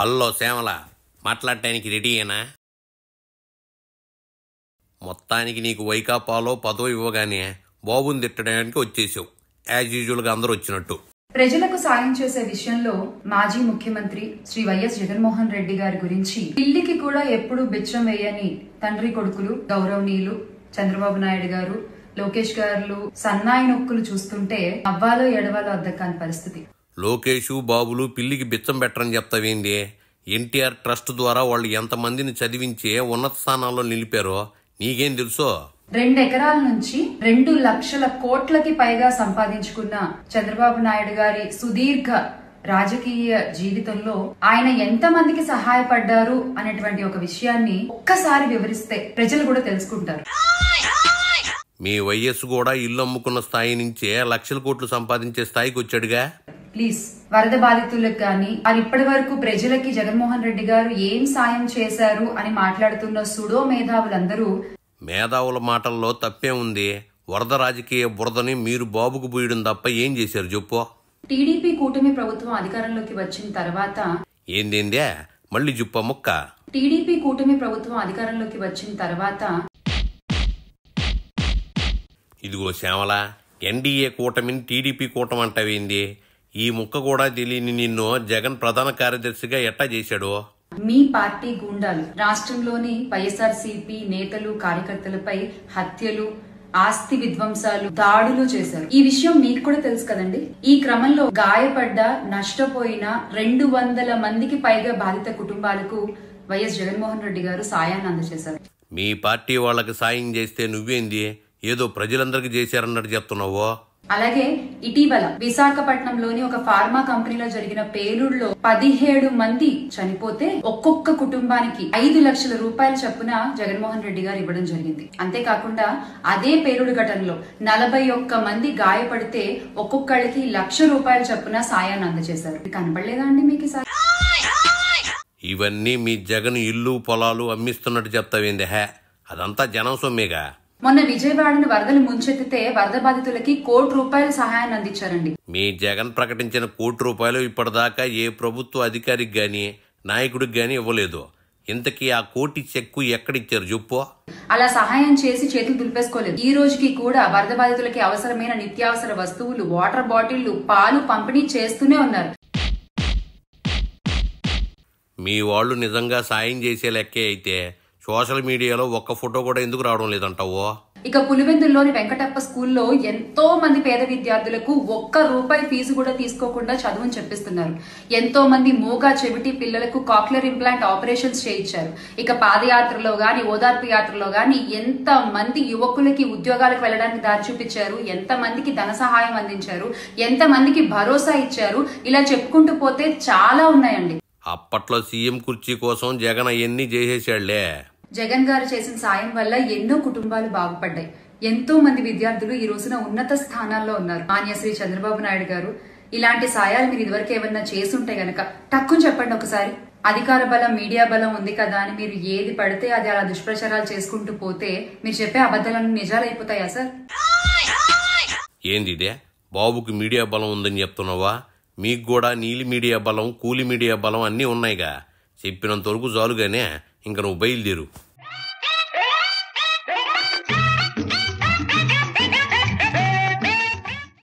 Hello Shyamala మాట్లాడటానికి రెడీయేనా మొత్తానికి నీకు వైకాపాలో పదవి ఇవ్వగానే బాబుని తిట్టడానికి వచ్చేసావు యాజ్ యూజువల్గా అందరూ వచ్చినట్టు ప్రజలకు సాయం చేసే విషయంలో మాజీ ముఖ్యమంత్రి శ్రీ వైఎస్ జగన్మోహన్ రెడ్డి గారి గురించి పిల్లికి కూడా ఎప్పుడు బిచ్చం వేయని తండ్రి కొడుకులు గౌరవనీయులు చంద్రబాబు నాయుడు గారు లోకేష్ గారు సన్నాయి నొక్కులు చూస్తుంటే అవ్వాలో ఎడవాలో అద్దం కాని పరిస్థితి లోకేషు బాబులు పిల్లికి బిచ్చం పెట్టరని చెప్తావేంది ఎన్టీఆర్ ట్రస్ట్ ద్వారా వాళ్ళు ఎంతమందిని చదివించి ఉన్నత స్థానాల్లో నిలిపారో నీకేం తెలుసో రెండు ఎకరాల నుంచి రెండు లక్షల కోట్లకి పైగా సంపాదించుకున్న చంద్రబాబు నాయుడు గారి సుదీర్ఘ రాజకీయ జీవితంలో ఆయన ఎంత మందికి సహాయపడ్డారు అనేటువంటి ఒక విషయాన్ని ఒక్కసారి వివరిస్తే ప్రజలు కూడా తెలుసుకుంటారు మీ వైఎస్ కూడా ఇల్లు అమ్ముకున్న స్థాయి నుంచే లక్షల కోట్లు సంపాదించే స్థాయికి వచ్చాడుగా ప్లీజ్ వరద బాధితులకు కానీ అది ఇప్పటి వరకు ప్రజలకి జగన్మోహన్ రెడ్డి గారు ఏం సాయం చేశారు అని మాట్లాడుతున్న సుడో మేధావులందరూ మేధావుల మాటల్లో తప్పే ఉంది వరద రాజకీయ బురదని మీరు బాబుకు బూయడం తప్ప ఏం చేశారు చెప్పు టీడీపీ కూటమి ప్రభుత్వం అధికారంలోకి వచ్చిన తర్వాత ఏందేందే మళ్ళీ జుప్ప ముక్క టీడీపీ కూటమి ప్రభుత్వం అధికారంలోకి వచ్చిన తర్వాత ఇదిగో శ్యామల ఎన్డీఏ కూటమిని టీడీపీ కూటమి అంటావేంది ఈ ముక్క కూడా తెలియని నిన్ను జగన్ ప్రధాన కార్యదర్శిగా ఎట్టా చేశాడు మీ పార్టీ గూండాలు రాష్ట్రంలోని వైఎస్ఆర్సీపీ నేతలు కార్యకర్తలపై హత్యలు ఆస్తి విధ్వంసాలు దాడులు చేశారు ఈ విషయం మీకు కూడా తెలుసు కదండి ఈ క్రమంలో గాయపడ్డ నష్టపోయిన రెండు వందల మందికి పైగా బాధిత కుటుంబాలకు వైఎస్ జగన్మోహన్ రెడ్డి గారు సాయాన్ని అందజేశారు మీ పార్టీ వాళ్ళకి సాయం చేస్తే నువ్వేంది ఏదో ప్రజలందరికీ చేశారన్నట్టు చెప్తున్నావు అలాగే ఇటీవల విశాఖపట్నంలోని ఒక ఫార్మా కంపెనీలో జరిగిన పేలుడులో పదిహేడు మంది చనిపోతే ఒక్కొక్క కుటుంబానికి ఐదు లక్షల రూపాయల చొప్పున జగన్మోహన్ రెడ్డి గారు ఇవ్వడం జరిగింది అంతేకాకుండా అదే పేలుడు ఘటనలో నలభై ఒక్క మంది గాయపడితే ఒక్కొక్కళ్ళకి లక్ష రూపాయల చొప్పున సాయాన్ని అందజేశారు ఇది కనపడలేదా అండి మీకు ఈ సాయం? ఇవన్నీ మీ జగన్ ఇల్లు పొలాలు అమ్మిస్తున్నట్టు చెప్తావేంది హే అదంతా జనం సొమ్మేగా మొన్న విజయవాడను వరదలు ముంచెత్తితే వరద బాధితులకి కోటి రూపాయల సహాయాన్ని అందించారండి మీ జగన్ ప్రకటించిన కోటి రూపాయలు ఇప్పటిదాకా ఏ ప్రభుత్వ అధికారికి గాని నాయకుడికి గాని ఇవ్వలేదు ఇంతకీ ఆ కోటి చెక్కు ఎక్కడిచ్చారు చెప్పు అలా సహాయం చేసి చేతులు దులిపేసుకోలేదు ఈ రోజుకి కూడా వరద బాధితులకి అవసరమైన నిత్యావసర వస్తువులు వాటర్ బాటిళ్లు పాలు పంపిణీ చేస్తూనే ఉన్నారు మీ వాళ్ళు నిజంగా సాయం చేసే లెక్కే అయితే సోషల్ మీడియాలో ఒక్క ఫోటో కూడా ఎందుకు రావడం లేదంటావో ఇక పులివెందుల్లోని వెంకటప్ప స్కూల్లో ఎంతో మంది పేద విద్యార్థులకు ఒక్క రూపాయి ఫీజు కూడా తీసుకోకుండా చదువుని చెప్పిస్తున్నారు ఎంతో మంది మూగా చెవిటి పిల్లలకు కాక్లర్ ఇంప్లాంట్ ఆపరేషన్స్ చేయించారు ఇక పాదయాత్రలో గాని ఓదార్పు యాత్రలో గాని ఎంత మంది యువకులకి ఉద్యోగాలకు వెళ్ళడానికి దారి చూపించారు ఎంత మందికి ధన సహాయం అందించారు ఎంత మందికి భరోసా ఇచ్చారు ఇలా చెప్పుకుంటూ పోతే చాలా ఉన్నాయండి అప్పట్లో సీఎం కుర్చీ కోసం జగన్ అవన్నీ చేసేసాడులే జగన్ గారు చేసిన సాయం వల్ల ఎన్నో కుటుంబాలు బాగుపడ్డాయి ఎంతో మంది విద్యార్థులు ఈ రోజున ఉన్నత స్థానాల్లో ఉన్నారు మాన్యశ్రీ చంద్రబాబు నాయుడు గారు ఇలాంటి సాయాలు మీరు ఇదివరకు ఏమన్నా చేసుంటే గనక టక్కుని చెప్పండి ఒకసారి అధికార బలం మీడియా బలం ఉంది కదా అని మీరు ఏది పడితే అది అలా దుష్ప్రచారాలు చేసుకుంటూ పోతే మీరు చెప్పే అబద్ధాలన్నీ నిజాలు అయిపోతాయా సార్ ఏంది ఇదే బాబుకి మీడియా బలం ఉందని చెప్తున్నావా మీకు కూడా నీలి మీడియా బలం కూలి మీడియా బలం అన్నీ ఉన్నాయిగా చెప్పినంత వరకు చాలుగానే ఇంక నువ్వు బయలుదేరు